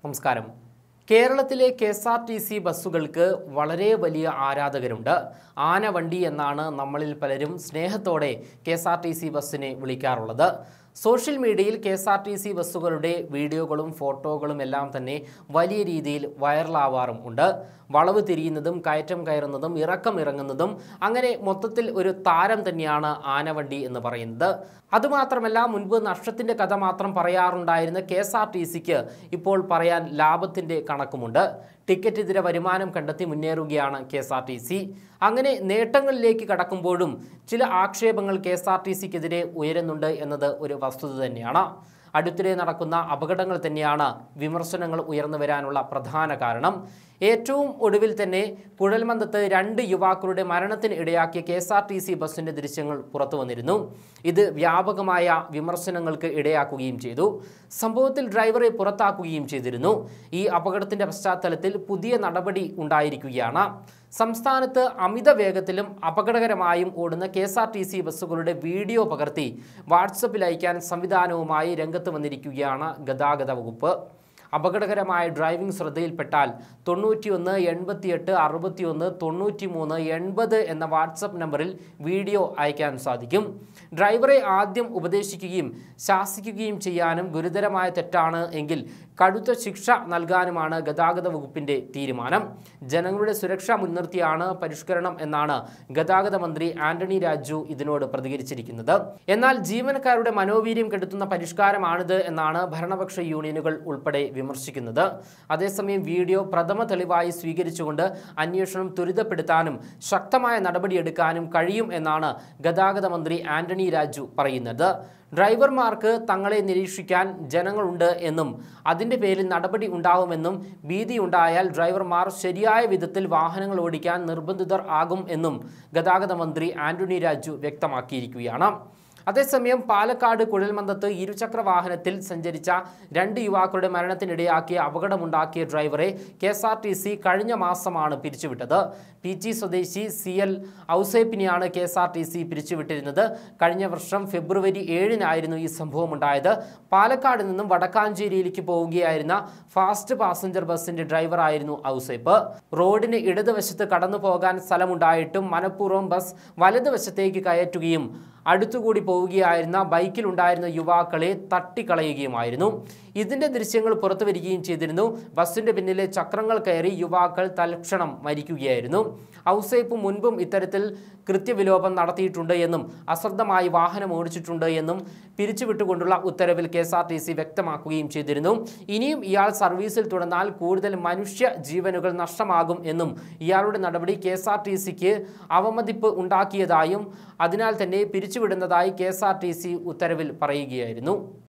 നമസ്കാരം കേരളത്തിലെ K S R T C ബസ്സുകൾക്ക് വളരെ വലിയ ആരാധകരുണ്ട് ആനവണ്ടി എന്നാണ് നമ്മളിൽ പലരും സ്നേഹത്തോടെ K S R T C ബസ്സിനെ വിളിക്കാറുള്ളത് സോഷ്യൽ മീഡിയയിൽ K S R T C ബസ്സുകളുടെ വീഡിയോകളും ഫോട്ടോകളും എല്ലാം തന്നെ വലിയ രീതിയിൽ വൈറലാവാറും ഉണ്ട് വളവ് തിരിയുന്നതും കയറ്റം കയറുന്നതും ഇറക്കം ഇറങ്ങുന്നതും അങ്ങനെ മൊത്തത്തിൽ ഒരു താരം തന്നെയാണ് ആനവണ്ടി എന്ന് പറയുന്നത് അതുമാത്രമല്ല മുൻപ് നഷ്ടത്തിൻ്റെ കഥ മാത്രം പറയാറുണ്ടായിരുന്ന കെ എസ് ആർ ടി സിക്ക് ഇപ്പോൾ പറയാൻ ലാഭത്തിൻ്റെ കണക്കുമുണ്ട് ടിക്കറ്റ് ഇതര വരുമാനം കണ്ടെത്തി മുന്നേറുകയാണ് K S R T C അങ്ങനെ നേട്ടങ്ങളിലേക്ക് കടക്കുമ്പോഴും ചില ആക്ഷേപങ്ങൾ കെ എസ് ആർ ടി സിക്കെതിരെ ഉയരുന്നുണ്ട് എന്നത് ഒരു വസ്തുത തന്നെയാണ് അടുത്തിടെ നടക്കുന്ന അപകടങ്ങൾ തന്നെയാണ് വിമർശനങ്ങൾ ഉയർന്നു വരാനുള്ള പ്രധാന കാരണം ഏറ്റവും ഒടുവിൽ തന്നെ കുഴൽമന്ദത്ത് രണ്ട് യുവാക്കളുടെ മരണത്തിന് ഇടയാക്കിയ K S R T C ബസ്സിൻ്റെ ദൃശ്യങ്ങൾ പുറത്തു വന്നിരുന്നു ഇത് വ്യാപകമായ വിമർശനങ്ങൾക്ക് ഇടയാക്കുകയും ചെയ്തു സംഭവത്തിൽ ഡ്രൈവറെ പുറത്താക്കുകയും ചെയ്തിരുന്നു ഈ അപകടത്തിൻ്റെ പശ്ചാത്തലത്തിൽ പുതിയ നടപടി ഉണ്ടായിരിക്കുകയാണ് സംസ്ഥാനത്ത് അമിത വേഗത്തിലും അപകടകരമായും ഓടുന്ന K S R T C ബസ്സുകളുടെ വീഡിയോ പകർത്തി വാട്സപ്പിൽ അയക്കാൻ സംവിധാനവുമായി രംഗത്ത് വന്നിരിക്കുകയാണ് ഗതാഗത വകുപ്പ് അപകടകരമായ ഡ്രൈവിംഗ് ശ്രദ്ധയിൽപ്പെട്ടാൽ തൊണ്ണൂറ്റിയൊന്ന് എൺപത്തിയെട്ട് അറുപത്തിയൊന്ന് തൊണ്ണൂറ്റി മൂന്ന് എൺപത് എന്ന വാട്സപ്പ് നമ്പറിൽ വീഡിയോ അയക്കാൻ സാധിക്കും ഡ്രൈവറെ ആദ്യം ഉപദേശിക്കുകയും ശാസിക്കുകയും ചെയ്യാനും ഗുരുതരമായ തെറ്റാണ് എങ്കിൽ കടുത്ത ശിക്ഷ നൽകാനുമാണ് ഗതാഗത വകുപ്പിന്റെ തീരുമാനം ജനങ്ങളുടെ സുരക്ഷ മുൻനിർത്തിയാണ് പരിഷ്കരണം എന്നാണ് ഗതാഗത മന്ത്രി ആന്റണി രാജു ഇതിനോട് പ്രതികരിച്ചിരിക്കുന്നത് എന്നാൽ ജീവനക്കാരുടെ മനോവീര്യം കെടുത്തുന്ന പരിഷ്കാരമാണിത് എന്നാണ് ഭരണപക്ഷ യൂണിയനുകൾ ഉൾപ്പെടെ വിമർശിക്കുന്നത് അതേസമയം വീഡിയോ പ്രഥമ തെളിവായി സ്വീകരിച്ചുകൊണ്ട് അന്വേഷണം ത്വരിതപ്പെടുത്താനും ശക്തമായ നടപടിയെടുക്കാനും കഴിയും എന്നാണ് ഗതാഗത മന്ത്രി ആന്റണി രാജു പറയുന്നത് ഡ്രൈവർമാർക്ക് തങ്ങളെ നിരീക്ഷിക്കാൻ ജനങ്ങളുണ്ട് എന്നും അതിൻ്റെ പേരിൽ നടപടി ഉണ്ടാവുമെന്നും ഭീതിയുണ്ടായാൽ ഡ്രൈവർമാർ ശരിയായ വിധത്തിൽ വാഹനങ്ങൾ ഓടിക്കാൻ നിർബന്ധിതർ ആകും എന്നും ഗതാഗത മന്ത്രി ആന്റണി രാജു വ്യക്തമാക്കിയിരിക്കുകയാണ് അതേസമയം പാലക്കാട് കുഴൽമന്ദത്ത് ഇരുചക്ര വാഹനത്തിൽ സഞ്ചരിച്ച രണ്ട് യുവാക്കളുടെ മരണത്തിനിടയാക്കിയ അപകടമുണ്ടാക്കിയ ഡ്രൈവറെ K S R T C കഴിഞ്ഞ മാസമാണ് പിരിച്ചുവിട്ടത് പി ജി സ്വദേശി സി എൽ ഔസേപ്പിനെയാണ് K S R T C പിരിച്ചുവിട്ടിരുന്നത് കഴിഞ്ഞ വർഷം ഫെബ്രുവരി ഏഴിനായിരുന്നു ഈ സംഭവം ഉണ്ടായത് പാലക്കാട് നിന്നും വടക്കാഞ്ചേരിയിലേക്ക് പോവുകയായിരുന്ന ഫാസ്റ്റ് പാസഞ്ചർ ബസിന്റെ ഡ്രൈവറായിരുന്നു ഔസേപ്പ് റോഡിന് ഇടതുവശത്ത് കടന്നു പോകാൻ സ്ഥലമുണ്ടായിട്ടും മനഃപൂർവ്വം ബസ് വലതുവശത്തേക്ക് കയറ്റുകയും അടുത്തുകൂടി പോവുകയായിരുന്ന ബൈക്കിലുണ്ടായിരുന്ന യുവാക്കളെ തട്ടിക്കളയുകയുമായിരുന്നു ഇതിന്റെ ദൃശ്യങ്ങൾ പുറത്തു വരികയും ചെയ്തിരുന്നു ബസ്സിന്റെ പിന്നിലെ ചക്രങ്ങൾ കയറി യുവാക്കൾ തൽക്ഷണം മരിക്കുകയായിരുന്നു ഔസേപ്പ് മുൻപും ഇത്തരത്തിൽ കൃത്യവിലോപം നടത്തിയിട്ടുണ്ട് എന്നും അശ്രദ്ധമായി വാഹനം ഓടിച്ചിട്ടുണ്ട് എന്നും പിരിച്ചുവിട്ടുകൊണ്ടുള്ള ഉത്തരവിൽ K S R T C വ്യക്തമാക്കുകയും ചെയ്തിരുന്നു ഇനിയും ഇയാൾ സർവീസിൽ തുടർന്നാൽ കൂടുതൽ മനുഷ്യ ജീവനുകൾ നഷ്ടമാകും എന്നും ഇയാളുടെ നടപടി കെ എസ് ആർ ടി സിക്ക് അവമതിപ്പ് ഉണ്ടാക്കിയതായും അതിനാൽ തന്നെ പിരിച്ചുവിടുന്നതായി K S R T C ഉത്തരവിൽ പറയുകയായിരുന്നു